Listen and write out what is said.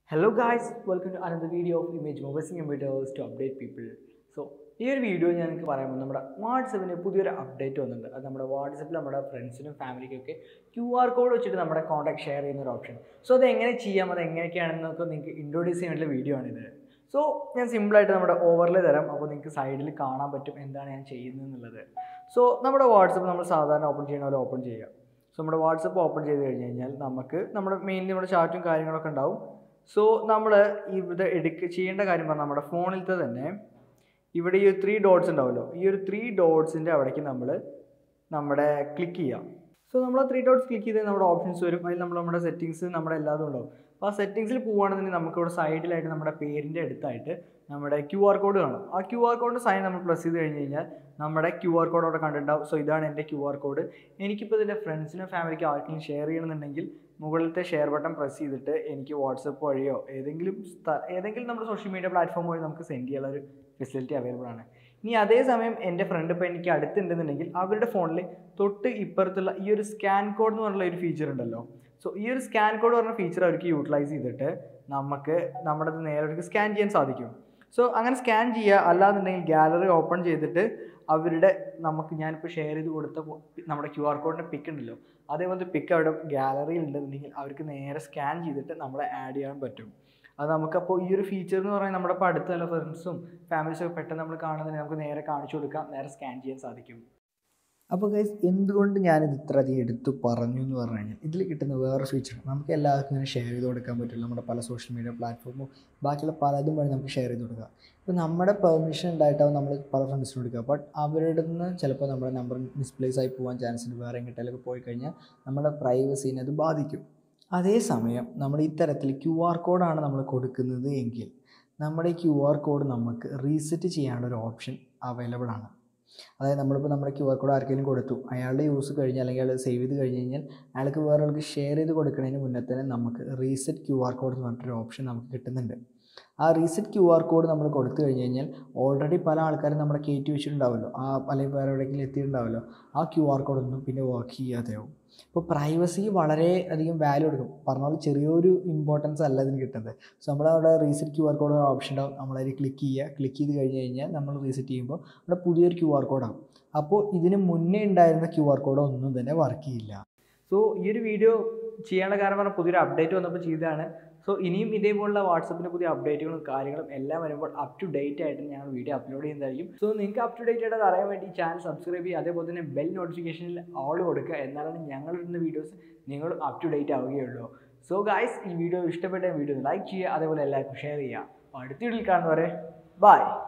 hello guys welcome to another video of image mobilizing computers to update people so ഈ ഒരു video ഞാൻ നിങ്ങൾക്ക് പറയുമ്പോൾ നമ്മുടെ വാട്സപ്പിന് പുതിയൊരു അപ്ഡേറ്റ് വന്നിട്ടുണ്ട് അത് നമ്മുടെ വാട്സപ്പിൽ നമ്മുടെ ഫ്രണ്ട്സിനും ഫാമിലിക്കും ഒക്കെ ക്യു ആർ കോഡ് വെച്ചിട്ട് നമ്മുടെ കോൺടാക്ട് ഷെയർ ചെയ്യുന്ന ഒരു ഓപ്ഷൻ സോ അത് എങ്ങനെ ചെയ്യാം അത് എങ്ങനെയൊക്കെയാണെന്നൊക്കെ നിങ്ങൾക്ക് ഇൻട്രൊഡ്യൂസ് ചെയ്യാൻ വേണ്ടിയുള്ള വീഡിയോ ആണിത് സോ ഞാൻ സിമ്പിളായിട്ട് നമ്മുടെ ഓവർലേ തരാം അപ്പോൾ നിങ്ങൾക്ക് സൈഡിൽ കാണാൻ പറ്റും എന്താണ് ഞാൻ ചെയ്യുന്നത് എന്നുള്ളത് സോ നമ്മുടെ വാട്സപ്പ് നമ്മൾ സാധാരണ ഓപ്പൺ ചെയ്യണ പോലെ ഓപ്പൺ ചെയ്യുക സോ നമ്മുടെ വാട്സപ്പ് ഓപ്പൺ ചെയ്ത് കഴിഞ്ഞ് കഴിഞ്ഞാൽ നമുക്ക് നമ്മുടെ മെയിൻലി നമ്മുടെ ചാറ്റും കാര്യങ്ങളൊക്കെ ഉണ്ടാവും സോ നമ്മൾ ഇവിടെ എടുക്ക ചെയ്യേണ്ട കാര്യം പറഞ്ഞാൽ നമ്മുടെ ഫോണിലത്തെ തന്നെ ഇവിടെ ഈ ഒരു ത്രീ ഡോട്ട്സ് ഉണ്ടാവുമല്ലോ ഈ ഒരു ത്രീ ഡോട്ട്സിൻ്റെ അവിടേക്ക് നമ്മൾ നമ്മുടെ ക്ലിക്ക് ചെയ്യാം സോ നമ്മൾ ആ ത്രീ ഡോട്ട്സ് ക്ലിക്ക് ചെയ്ത് നമ്മുടെ ഓപ്ഷൻസ് വരും അതിൽ നമ്മൾ നമ്മുടെ സെറ്റിങ്സ് നമ്മുടെ എല്ലാതും ഉണ്ടാവും അപ്പോൾ ആ സെറ്റിങ്സിൽ പോവുകയാണെന്നുണ്ടെങ്കിൽ നമുക്കിവിടെ സൈഡിലായിട്ട് നമ്മുടെ പേരിൻ്റെ അടുത്തായിട്ട് നമ്മുടെ ക്യു ആർ കോഡ് കാണും ആ ക്യു ആർ കോഡ് സൈൻ നമ്മൾ പ്രസ് ചെയ്ത് കഴിഞ്ഞ് കഴിഞ്ഞാൽ നമ്മുടെ ക്യു ആർ കോഡ് അവിടെ കണ്ടിട്ടുണ്ടാവും സോ ഇതാണ് എൻ്റെ ക്യു ആർ കോഡ് എനിക്കിപ്പോൾ ഇതിൻ്റെ ഫ്രണ്ട്സിനോ ഫാമിലിക്കോ ആർക്കെങ്കിലും ഷെയർ ചെയ്യണമെന്നുണ്ടെങ്കിൽ മുകളിലത്തെ ഷെയർ ബട്ടൺ പ്രസ് ചെയ്തിട്ട് എനിക്ക് വാട്സപ്പ് വഴിയോ ഏതെങ്കിലും സ്ഥ- ഏതെങ്കിലും നമ്മുടെ സോഷ്യൽ മീഡിയ പ്ലാറ്റ്ഫോം വഴി നമുക്ക് സെൻഡ് ചെയ്യാനുള്ള ഒരു ഫെസിലിറ്റി അവൈലബിൾ ആണ് ഇനി അതേസമയം എൻ്റെ ഫ്രണ്ട് ഇപ്പോൾ എനിക്ക് അടുത്തുണ്ടെന്നുണ്ടെങ്കിൽ അവരുടെ ഫോണിൽ തൊട്ട് ഇപ്പുറത്തുള്ള ഈ ഒരു സ്കാൻ കോഡ് എന്ന് പറഞ്ഞുള്ള ഒരു ഫീച്ചർ ഉണ്ടല്ലോ സോ ഈ ഒരു സ്കാൻ കോഡ് പറഞ്ഞ ഫീച്ചർ അവർക്ക് യൂട്ടിലൈസ് ചെയ്തിട്ട് നമുക്ക് നമ്മുടെ ഇത് നേരെ അവർക്ക് സ്കാൻ ചെയ്യാൻ സാധിക്കും സോ അങ്ങനെ സ്കാൻ ചെയ്യുക അല്ലാന്നുണ്ടെങ്കിൽ ഗാലറി ഓപ്പൺ ചെയ്തിട്ട് അവരുടെ നമുക്ക് ഞാനിപ്പോൾ ഷെയർ ചെയ്ത് കൊടുത്ത പോ- നമ്മുടെ ക്യു ആർ കോഡിൻ്റെ പിക്ക് ഉണ്ടല്ലോ അതേപോലത്തെ പിക്ക് അവിടെ ഗാലറിയിൽ ഉണ്ടെന്നുണ്ടെങ്കിൽ അവർക്ക് നേരെ സ്കാൻ ചെയ്തിട്ട് നമ്മളെ ആഡ് ചെയ്യാൻ പറ്റും അത് നമുക്കപ്പോൾ ഈ ഒരു ഫീച്ചർ എന്ന് പറയുന്നത് നമ്മുടെ ഇപ്പോൾ അടുത്തുള്ള ഫ്രണ്ട്സും ഫാമിലീസും ഒക്കെ പെട്ടെന്ന് നമ്മൾ കാണുന്നതിന് നമുക്ക് നേരെ കാണിച്ചു കൊടുക്കാം നേരെ സ്കാൻ ചെയ്യാൻ സാധിക്കും അപ്പോൾ ഗൈസ് എന്തുകൊണ്ട് ഞാനിത് ഇത്ര അധികം എടുത്തു പറഞ്ഞു എന്ന് പറഞ്ഞു കഴിഞ്ഞാൽ ഇതിൽ കിട്ടുന്ന വേറെ ഫീച്ചർ നമുക്ക് എല്ലാവർക്കും ഇങ്ങനെ ഷെയർ ചെയ്ത് കൊടുക്കാൻ പറ്റില്ല നമ്മുടെ പല സോഷ്യൽ മീഡിയ പ്ലാറ്റ്ഫോമും ബാക്കിയുള്ള പലതും വഴി നമുക്ക് ഷെയർ ചെയ്ത് കൊടുക്കാം ഇപ്പോൾ നമ്മുടെ പെർമിഷൻ ഉണ്ടായിട്ടാവും നമ്മൾ പല ഫ്രണ്ട്സിനും കൊടുക്കുക ബട്ട് അവരുടെ നിന്ന് ചിലപ്പോൾ നമ്മുടെ നമ്പർ മിസ്പ്ലേസ് ആയി പോകാൻ ചാൻസ് ഉണ്ട് വേറെ എങ്ങോട്ടേലൊക്കെ പോയി കഴിഞ്ഞാൽ നമ്മുടെ പ്രൈവസീനെ അത് ബാധിക്കും അതേസമയം നമ്മൾ ഇത്തരത്തിൽ ക്യു ആർ കോഡാണ് നമ്മൾ കൊടുക്കുന്നത് എങ്കിൽ നമ്മുടെ ഈ ക്യു ആർ കോഡ് നമുക്ക് റീസെറ്റ് ചെയ്യാനുള്ള ഒരു ഓപ്ഷൻ അവൈലബിൾ ആണ് അതായത് നമ്മളിപ്പോൾ നമ്മുടെ ക്യു ആർ കോഡ് ആർക്കെങ്കിലും കൊടുത്തു അയാളുടെ യൂസ് കഴിഞ്ഞ് അല്ലെങ്കിൽ അയാൾ സേവ് ചെയ്ത് കഴിഞ്ഞ് കഴിഞ്ഞാൽ അയാൾക്ക് വേറെ ആൾക്ക് ഷെയർ ചെയ്ത് കൊടുക്കുന്നതിന് മുന്നേ തന്നെ നമുക്ക് റീസെറ്റ് ക്യു ആർ കോഡ് എന്ന് പറഞ്ഞിട്ടൊരു ഓപ്ഷൻ നമുക്ക് കിട്ടുന്നുണ്ട് ആ റീസെറ്റ് ക്യു ആർ കോഡ് നമ്മൾ കൊടുത്തു കഴിഞ്ഞ് കഴിഞ്ഞാൽ ഓൾറെഡി പല ആൾക്കാരും നമ്മുടെ കയറ്റി വെച്ചിട്ടുണ്ടാവുമല്ലോ ആ അല്ലെങ്കിൽ വേറെ എവിടെയെങ്കിലും എത്തിയിട്ടുണ്ടാവുമല്ലോ ആ ക്യു ആർ കോഡൊന്നും പിന്നെ വർക്ക് ചെയ്യാതെയാവും ഇപ്പോൾ പ്രൈവസി വളരെ അധികം വാല്യൂ കൊടുക്കും പറഞ്ഞ പോലെ ചെറിയൊരു ഇമ്പോർട്ടൻസ് അല്ല ഇതിന് കിട്ടുന്നത് സോ നമ്മളവിടെ reset Q R code option ഉണ്ടാവും നമ്മളതിൽ ക്ലിക്ക് ചെയ്യുക ക്ലിക്ക് ചെയ്ത് കഴിഞ്ഞ് കഴിഞ്ഞാൽ നമ്മൾ റീസെറ്റ് ചെയ്യുമ്പോൾ അവിടെ പുതിയൊരു ക്യു ആർ കോഡാകും അപ്പോൾ ഇതിന് മുന്നേ ഉണ്ടായിരുന്ന ക്യു ആർ കോഡ് ഒന്നും തന്നെ വർക്ക് ചെയ്യില്ല സോ ഈ ഒരു വീഡിയോ ചെയ്യാനുള്ള കാരണം പറഞ്ഞാൽ പുതിയൊരു അപ്ഡേറ്റ് വന്നപ്പോൾ ചെയ്തതാണ് സോ ഇനിയും ഇതേപോലുള്ള വാട്സപ്പിൻ്റെ പുതിയ അപ്ഡേറ്റുകളും കാര്യങ്ങളും എല്ലാം വരുമ്പോൾ അപ് ടു ഡേറ്റ് ആയിട്ട് ഞങ്ങൾ വീഡിയോ അപ്ലോഡ് ചെയ്യുന്നതായിരിക്കും സോ നിങ്ങൾക്ക് അപ് ടു ഡേറ്റ് ആയിട്ട് അത് അറിയാൻ വേണ്ടി ചാനൽ സബ്സ്ക്രൈബ് ചെയ്യുക അതേപോലെ തന്നെ ബെൽ നോട്ടിഫിക്കേഷനിൽ ഓൾ കൊടുക്കുക എന്നാലാണ് ഞങ്ങൾ ഇടുന്ന വീഡിയോസ് നിങ്ങൾ അപ് ടു ഡേറ്റ് ആവുകയുള്ളൂ സോ ഗായ്സ് ഈ വീഡിയോ ഇഷ്ടപ്പെട്ട വീഡിയോ ലൈക്ക് ചെയ്യുക അതേപോലെ എല്ലാവർക്കും ഷെയർ ചെയ്യുക അപ്പോൾ അടുത്ത വീഡിയോയിൽ കാണുന്നവരെ ബൈ